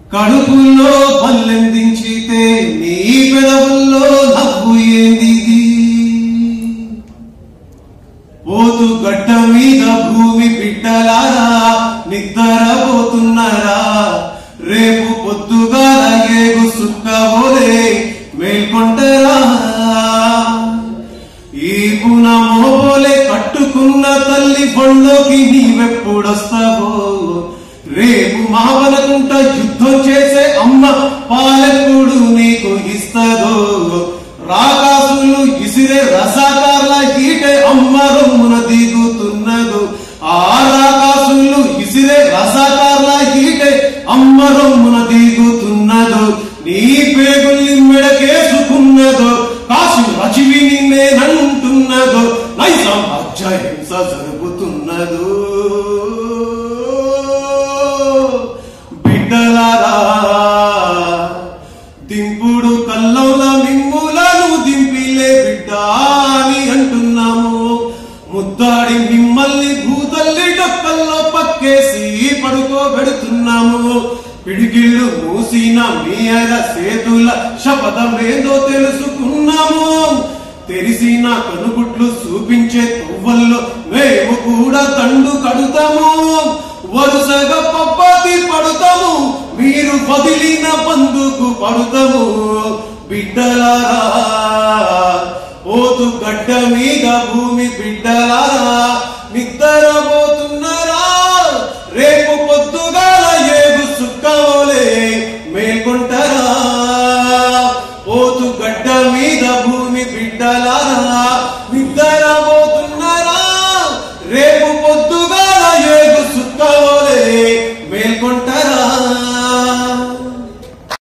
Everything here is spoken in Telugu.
కడుపులో పల్లెందించితే నీ పెదవుల్లో నవ్వు ఏందిది పోతు గడ్డ మీద భూమి బిడ్డలారా నిద్రపోతున్నారా రేపు పొద్దుగా ఏగు సుక్కబోలే మేల్కొంటరా ఈ పునమోలే కట్టుకున్న తల్లి బొండోకి నీవెప్పుడొస్తావో రేపు మావనకుంట యుద్ధం చేసే అమ్మ పాలెప్పుడు నీకు ఇస్తదో రాకాసులు ఇసిరే రసాకార్ల ఈటే అమ్మ రొమ్మున దిగుతున్నదు ఆ రాకాసులు ఇసిరే రసాకార్ల ఈటే అమ్మ రొమ్మున దిగుతున్నదు నీ పేగుల్ని మెడకేసుకున్నదో కాసు రచివి నిన్నేనంటున్నదో నైజం అజ్జహింస జరుగుతున్నదో బిడ్డలారా దింపుడు కల్లంల మిమ్ములను దింపిలే బిడ్డ అని అంటున్నాము ముద్దాడి మిమ్మల్ని భూతల్లి డొక్కల్లో పక్కేసి పడుకోబెడుతున్నాము పిడికిళ్ళు మూసిన మీ అర సేతుల శపథమేదో తెలుసుకున్నాము తెరిసిన కనుగుట్లు చూపించే తువ్వల్లో మేము కూడా తండు కడుతాము వరుసగా పప్పతి పడుతాము మీరు వదిలిన బందుకు పడుతాము బిడ్డలారా పోతు గడ్డ మీద భూమి బిడ్డలారా నిద్రపోతున్నారా రేపు పొద్దుగాల ఏగు సుక్కవలే మేల్కొంటారా పోతు గడ్డ మీద భూమి బిడ్డలారా నిద్రపోతున్నారా రేపు పొద్దుగాల ఏగు సుక్కవలే మేల్కొంటారా